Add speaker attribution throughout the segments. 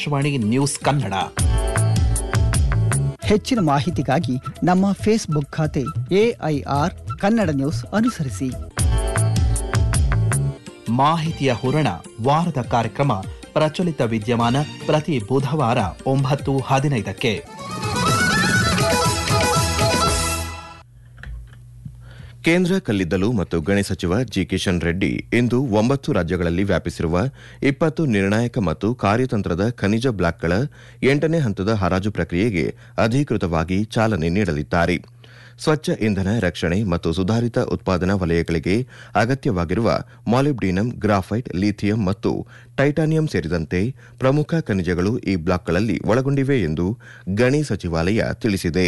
Speaker 1: Akashvani news Kannada
Speaker 2: ಹೆಚ್ಚಿನ ಮಾಹಿತಿಗಾಗಿ ನಮ್ಮ ಫೇಸ್ಬುಕ್ ಖಾತೆ ಎಐಆರ್ ಕನ್ನಡ ನ್ಯೂಸ್ ಅನುಸರಿಸಿ
Speaker 1: ಮಾಹಿತಿಯ ಹೂರಣ ವಾರದ ಕಾರ್ಯಕ್ರಮ ಪ್ರಚಲಿತ ವಿದ್ಯಮಾನ ಪ್ರತಿ ಬುಧವಾರ ಒಂಬತ್ತು ಹದಿನೈದಕ್ಕೆ
Speaker 3: ಕೇಂದ್ರ ಕಲ್ಲಿದ್ದಲು ಮತ್ತು ಗಣಿ ಸಚಿವ ಜಿ ಕಿಶನ್ ರೆಡ್ಡಿ ಇಂದು ಒಂಬತ್ತು ರಾಜ್ಯಗಳಲ್ಲಿ ವ್ಯಾಪಿಸಿರುವ ಇಪ್ಪತ್ತು ನಿರ್ಣಾಯಕ ಮತ್ತು ಕಾರ್ಯತಂತ್ರದ ಖನಿಜ ಬ್ಲಾಕ್ಗಳ ಎಂಟನೇ ಹಂತದ ಹರಾಜು ಪ್ರಕ್ರಿಯೆಗೆ ಅಧಿಕೃತವಾಗಿ ಚಾಲನೆ ನೀಡಲಿದ್ದಾರೆ ಸ್ವಚ್ಛ ಇಂಧನ ರಕ್ಷಣೆ ಮತ್ತು ಸುಧಾರಿತ ಉತ್ಪಾದನಾ ವಲಯಗಳಿಗೆ ಅಗತ್ಯವಾಗಿರುವ ಮಾಲಿಬ್ಡಿನಂ ಗ್ರಾಫೈಟ್ ಲಿಥಿಯಂ ಮತ್ತು ಟೈಟಾನಿಯಂ ಸೇರಿದಂತೆ ಪ್ರಮುಖ ಖನಿಜಗಳು ಈ ಬ್ಲಾಕ್ಗಳಲ್ಲಿ ಒಳಗೊಂಡಿವೆ ಎಂದು ಗಣಿ ಸಚಿವಾಲಯ ತಿಳಿಸಿದೆ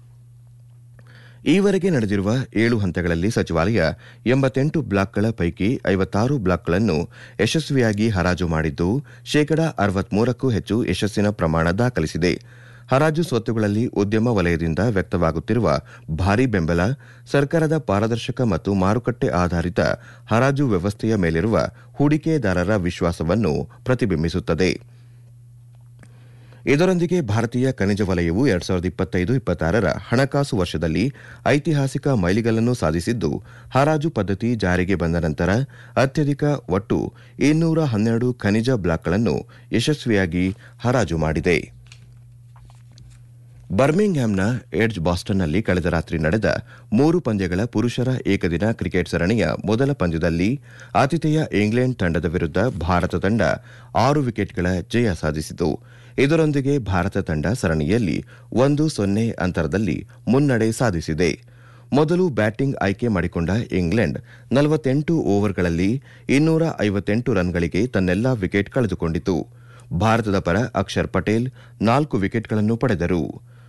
Speaker 3: ಈವರೆಗೆ ನಡೆದಿರುವ ಏಳು ಹಂತಗಳಲ್ಲಿ ಸಚಿವಾಲಯ ಎಂಬತ್ತೆಂಟು ಬ್ಲಾಕ್ಗಳ ಪೈಕಿ ಐವತ್ತಾರು ಬ್ಲಾಕ್ಗಳನ್ನು ಯಶಸ್ವಿಯಾಗಿ ಹರಾಜು ಮಾಡಿದ್ದು ಶೇಕಡಾ ಅರವತ್ಮೂರಕ್ಕೂ ಹೆಚ್ಚು ಯಶಸ್ಸಿನ ಪ್ರಮಾಣ ದಾಖಲಿಸಿದೆ ಹರಾಜು ಸ್ವತ್ತುಗಳಲ್ಲಿ ಉದ್ಯಮ ವಲಯದಿಂದ ವ್ಯಕ್ತವಾಗುತ್ತಿರುವ ಭಾರೀ ಬೆಂಬಲ ಸರ್ಕಾರದ ಪಾರದರ್ಶಕ ಮತ್ತು ಮಾರುಕಟ್ಟೆ ಆಧಾರಿತ ಹರಾಜು ವ್ಯವಸ್ಥೆಯ ಮೇಲಿರುವ ಹೂಡಿಕೆದಾರರ ವಿಶ್ವಾಸವನ್ನು ಪ್ರತಿಬಿಂಬಿಸುತ್ತದೆ ಇದರೊಂದಿಗೆ ಭಾರತೀಯ ಖನಿಜ ವಲಯವು ಎರಡ್ ಸಾವಿರದ ಇಪ್ಪತ್ತೈದು ಇಪ್ಪತ್ತಾರರ ಹಣಕಾಸು ವರ್ಷದಲ್ಲಿ ಐತಿಹಾಸಿಕ ಮೈಲಿಗಲ್ಲನ್ನು ಸಾಧಿಸಿದ್ದು ಹರಾಜು ಪದ್ಧತಿ ಜಾರಿಗೆ ಬಂದ ನಂತರ ಅತ್ಯಧಿಕ ಒಟ್ಟು ಇನ್ನೂರ ಹನ್ನೆರಡು ಖನಿಜ ಬ್ಲಾಕ್ಗಳನ್ನು ಯಶಸ್ವಿಯಾಗಿ ಹರಾಜು ಮಾಡಿದೆ ಬರ್ಮಿಂಗ್ಹ್ಯಾಮ್ನ ಎಡ್ಜ್ ಬಾಸ್ಟನ್ನಲ್ಲಿ ಕಳೆದ ರಾತ್ರಿ ನಡೆದ ಮೂರು ಪಂದ್ಯಗಳ ಪುರುಷರ ಏಕದಿನ ಕ್ರಿಕೆಟ್ ಸರಣಿಯ ಮೊದಲ ಪಂದ್ಯದಲ್ಲಿ ಆತಿಥೇಯ ಇಂಗ್ಲೆಂಡ್ ತಂಡದ ವಿರುದ್ಧ ಭಾರತ ತಂಡ ಆರು ವಿಕೆಟ್ಗಳ ಜಯ ಸಾಧಿಸಿತು ಇದರೊಂದಿಗೆ ಭಾರತ ತಂಡ ಸರಣಿಯಲ್ಲಿ ಒಂದು ಸೊನ್ನೆ ಅಂತರದಲ್ಲಿ ಮುನ್ನಡೆ ಸಾಧಿಸಿದೆ ಮೊದಲು ಬ್ಯಾಟಿಂಗ್ ಆಯ್ಕೆ ಮಾಡಿಕೊಂಡ ಇಂಗ್ಲೆಂಡ್ ನಲವತ್ತೆಂಟು ಓವರ್ಗಳಲ್ಲಿ ಇನ್ನೂರ ಐವತ್ತೆಂಟು ರನ್ಗಳಿಗೆ ತನ್ನೆಲ್ಲಾ ವಿಕೆಟ್ ಕಳೆದುಕೊಂಡಿತು ಭಾರತದ ಪರ ಅಕ್ಷರ್ ಪಟೇಲ್ ನಾಲ್ಕು ವಿಕೆಟ್ಗಳನ್ನು ಪಡೆದರು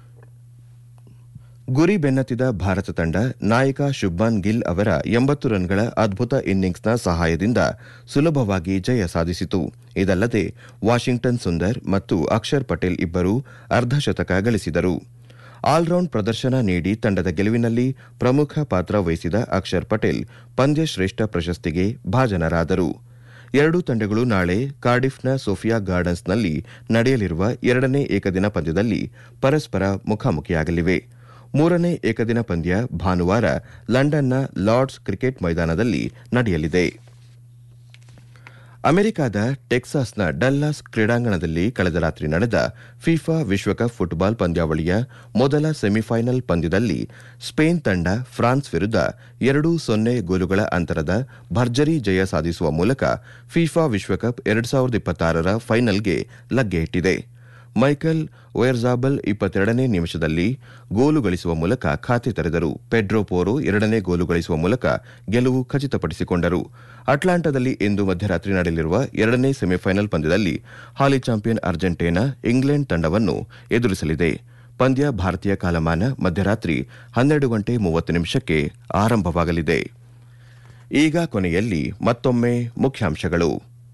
Speaker 3: ಗುರಿ ಬೆನ್ನತ್ತಿದ ಭಾರತ ತಂಡ ನಾಯಕ ಶುಭ್ಮನ್ ಗಿಲ್ ಅವರ ಎಂಬತ್ತು ರನ್ಗಳ ಅದ್ಭುತ ಇನ್ನಿಂಗ್ಸ್ನ ಸಹಾಯದಿಂದ ಸುಲಭವಾಗಿ ಜಯ ಸಾಧಿಸಿತು ಇದಲ್ಲದೆ ವಾಷಿಂಗ್ಟನ್ ಸುಂದರ್ ಮತ್ತು ಅಕ್ಷರ್ ಪಟೇಲ್ ಇಬ್ಬರೂ ಅರ್ಧಶತಕ ಗಳಿಸಿದರು ಆಲ್ರೌಂಡ್ ಪ್ರದರ್ಶನ ನೀಡಿ ತಂಡದ ಗೆಲುವಿನಲ್ಲಿ ಪ್ರಮುಖ ಪಾತ್ರ ವಹಿಸಿದ ಅಕ್ಷರ್ ಪಟೇಲ್ ಪಂದ್ಯಶ್ರೇಷ್ಠ ಪ್ರಶಸ್ತಿಗೆ ಭಾಜನರಾದರು ಎರಡೂ ತಂಡಗಳು ನಾಳೆ ಕಾರ್ಡಿಫ್ನ ಸೋಫಿಯಾ ಗಾರ್ಡನ್ಸ್ನಲ್ಲಿ ನಡೆಯಲಿರುವ ಎರಡನೇ ಏಕದಿನ ಪಂದ್ಯದಲ್ಲಿ ಪರಸ್ಪರ ಮುಖಾಮುಖಿಯಾಗಲಿವೆ ಮೂರನೇ ಏಕದಿನ ಪಂದ್ಯ ಭಾನುವಾರ ಲಂಡನ್ನ ಲಾರ್ಡ್ಸ್ ಕ್ರಿಕೆಟ್ ಮೈದಾನದಲ್ಲಿ ನಡೆಯಲಿದೆ ಅಮೆರಿಕದ ಟೆಕ್ಸಾಸ್ನ ಡಲ್ಲಾಸ್ ಕ್ರೀಡಾಂಗಣದಲ್ಲಿ ಕಳೆದ ರಾತ್ರಿ ನಡೆದ ಫಿಫಾ ವಿಶ್ವಕಪ್ ಫುಟ್ಬಾಲ್ ಪಂದ್ಯಾವಳಿಯ ಮೊದಲ ಸೆಮಿಫೈನಲ್ ಪಂದ್ಯದಲ್ಲಿ ಸ್ಪೇನ್ ತಂಡ ಫ್ರಾನ್ಸ್ ವಿರುದ್ಧ ಎರಡು ಸೊನ್ನೆ ಗೋಲುಗಳ ಅಂತರದ ಭರ್ಜರಿ ಜಯ ಸಾಧಿಸುವ ಮೂಲಕ ಫಿಫಾ ವಿಶ್ವಕಪ್ ಎರಡು ಸಾವಿರದ ಇಪ್ಪತ್ತಾರರ ಫೈನಲ್ಗೆ ಲಗ್ಗೆ ಇಟ್ಟಿದೆ ಮೈಕಲ್ ವೇರ್ಜಾಬಲ್ ಇಪ್ಪತ್ತೆರಡನೇ ನಿಮಿಷದಲ್ಲಿ ಗೋಲು ಗಳಿಸುವ ಮೂಲಕ ಖಾತೆ ತೆರೆದರು ಪೆಡ್ರೋ ಪೋರೋ ಎರಡನೇ ಗೋಲು ಗಳಿಸುವ ಮೂಲಕ ಗೆಲುವು ಖಚಿತಪಡಿಸಿಕೊಂಡರು ಅಟ್ಲಾಂಟಾದಲ್ಲಿ ಇಂದು ಮಧ್ಯರಾತ್ರಿ ನಡೆಯಲಿರುವ ಎರಡನೇ ಸೆಮಿಫೈನಲ್ ಪಂದ್ಯದಲ್ಲಿ ಹಾಲಿ ಚಾಂಪಿಯನ್ ಅರ್ಜೆಂಟೀನಾ ಇಂಗ್ಲೆಂಡ್ ತಂಡವನ್ನು ಎದುರಿಸಲಿದೆ ಪಂದ್ಯ ಭಾರತೀಯ ಕಾಲಮಾನ ಮಧ್ಯರಾತ್ರಿ ಹನ್ನೆರಡು ಗಂಟೆ ಮೂವತ್ತು ನಿಮಿಷಕ್ಕೆ ಆರಂಭವಾಗಲಿದೆ ಈಗ ಕೊನೆಯಲ್ಲಿ ಮತ್ತೊಮ್ಮೆ ಮುಖ್ಯಾಂಶಗಳು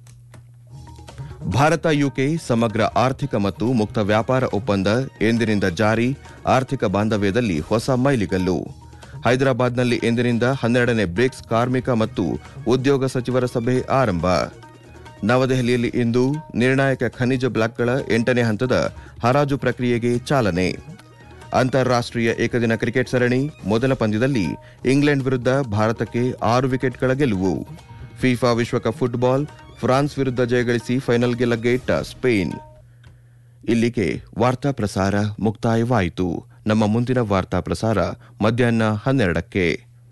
Speaker 3: ಭಾರತ ಯುಕೆ ಸಮಗ್ರ ಆರ್ಥಿಕ ಮತ್ತು ಮುಕ್ತ ವ್ಯಾಪಾರ ಒಪ್ಪಂದ ಎಂದಿನಿಂದ ಜಾರಿ ಆರ್ಥಿಕ ಬಾಂಧವ್ಯದಲ್ಲಿ ಹೊಸ ಮೈಲಿಗಲ್ಲು ಹೈದರಾಬಾದ್ನಲ್ಲಿ ಎಂದಿನಿಂದ ಹನ್ನೆರಡನೇ ಬ್ರಿಕ್ಸ್ ಕಾರ್ಮಿಕ ಮತ್ತು ಉದ್ಯೋಗ ಸಚಿವರ ಸಭೆ ಆರಂಭ ನವದೆಹಲಿಯಲ್ಲಿ ಇಂದು ನಿರ್ಣಾಯಕ ಖನಿಜ ಬ್ಲಾಕ್ಗಳ ಎಂಟನೇ ಹಂತದ ಹರಾಜು ಪ್ರಕ್ರಿಯೆಗೆ ಚಾಲನೆ ಅಂತಾರಾಷ್ಟೀಯ ಏಕದಿನ ಕ್ರಿಕೆಟ್ ಸರಣಿ ಮೊದಲ ಪಂದ್ಯದಲ್ಲಿ ಇಂಗ್ಲೆಂಡ್ ವಿರುದ್ಧ ಭಾರತಕ್ಕೆ ಆರು ವಿಕೆಟ್ಗಳ ಗೆಲುವು ಫಿಫಾ ವಿಶ್ವಕಪ್ ಫುಟ್ಬಾಲ್ ಫ್ರಾನ್ಸ್ ವಿರುದ್ಧ ಜಯಗಳಿಸಿ ಫೈನಲ್ಗೆ ಲಗ್ಗೆ ಇಟ್ಟ ಸ್ಪೇನ್ ಇಲ್ಲಿಗೆ ವಾರ್ತಾ ಪ್ರಸಾರ ಮುಕ್ತಾಯವಾಯಿತು ನಮ್ಮ ಮುಂದಿನ ವಾರ್ತಾ ಪ್ರಸಾರ ಮಧ್ಯಾಹ್ನ ಹನ್ನೆರಡಕ್ಕೆ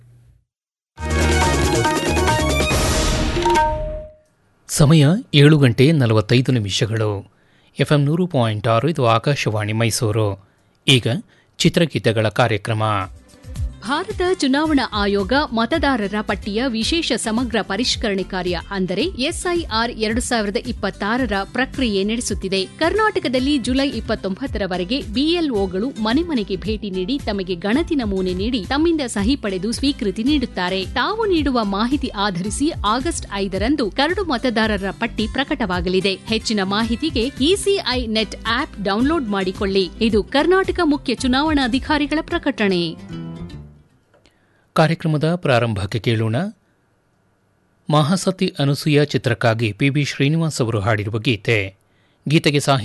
Speaker 4: ಸಮಯ ಏಳು ಗಂಟೆ ನಲವತ್ತೈದು ನಿಮಿಷಗಳು ಎಫ್ಎಂ ನೂರು ಪಾಯಿಂಟ್ ಆರು ಇದು ಆಕಾಶವಾಣಿ ಮೈಸೂರು ಈಗ ಚಿತ್ರಗೀತೆಗಳ ಕಾರ್ಯಕ್ರಮ
Speaker 5: ಭಾರತ ಚುನಾವಣಾ ಆಯೋಗ ಮತದಾರರ ಪಟ್ಟಿಯ ವಿಶೇಷ ಸಮಗ್ರ ಪರಿಷ್ಕರಣೆ ಕಾರ್ಯ ಅಂದರೆ ಎಸ್ಐಆರ್ ಎರಡು ಸಾವಿರದ ಇಪ್ಪತ್ತಾರರ ಪ್ರಕ್ರಿಯೆ ನಡೆಸುತ್ತಿದೆ ಕರ್ನಾಟಕದಲ್ಲಿ ಜುಲೈ ಇಪ್ಪತ್ತೊಂಬತ್ತರವರೆಗೆ ಬಿಎಲ್ಒಗಳು ಮನೆ ಮನೆಗೆ ಭೇಟಿ ನೀಡಿ ತಮಗೆ ಗಣತಿ ನಮೂನೆ ನೀಡಿ ತಮ್ಮಿಂದ ಸಹಿ ಪಡೆದು ಸ್ವೀಕೃತಿ ನೀಡುತ್ತಾರೆ ತಾವು ನೀಡುವ ಮಾಹಿತಿ ಆಧರಿಸಿ ಆಗಸ್ಟ್ ಐದರಂದು ಕರಡು ಮತದಾರರ ಪಟ್ಟಿ ಪ್ರಕಟವಾಗಲಿದೆ ಹೆಚ್ಚಿನ ಮಾಹಿತಿಗೆ ಇಸಿಐ ನೆಟ್ ಆಪ್ ಡೌನ್ಲೋಡ್ ಮಾಡಿಕೊಳ್ಳಿ ಇದು ಕರ್ನಾಟಕ ಮುಖ್ಯ ಚುನಾವಣಾಧಿಕಾರಿಗಳ ಪ್ರಕಟಣೆ
Speaker 4: ಕಾರ್ಯಕ್ರಮದ ಪ್ರಾರಂಭಕ್ಕೆ ಕೇಳೋಣ ಮಹಾಸತಿ ಅನುಸೂಯ ಚಿತ್ರಕ್ಕಾಗಿ ಪಿ ಬಿ ಶ್ರೀನಿವಾಸ್ ಅವರು ಹಾಡಿರುವ ಗೀತೆ ಗೀತೆಗೆ ಸಾಹಿತ್ಯ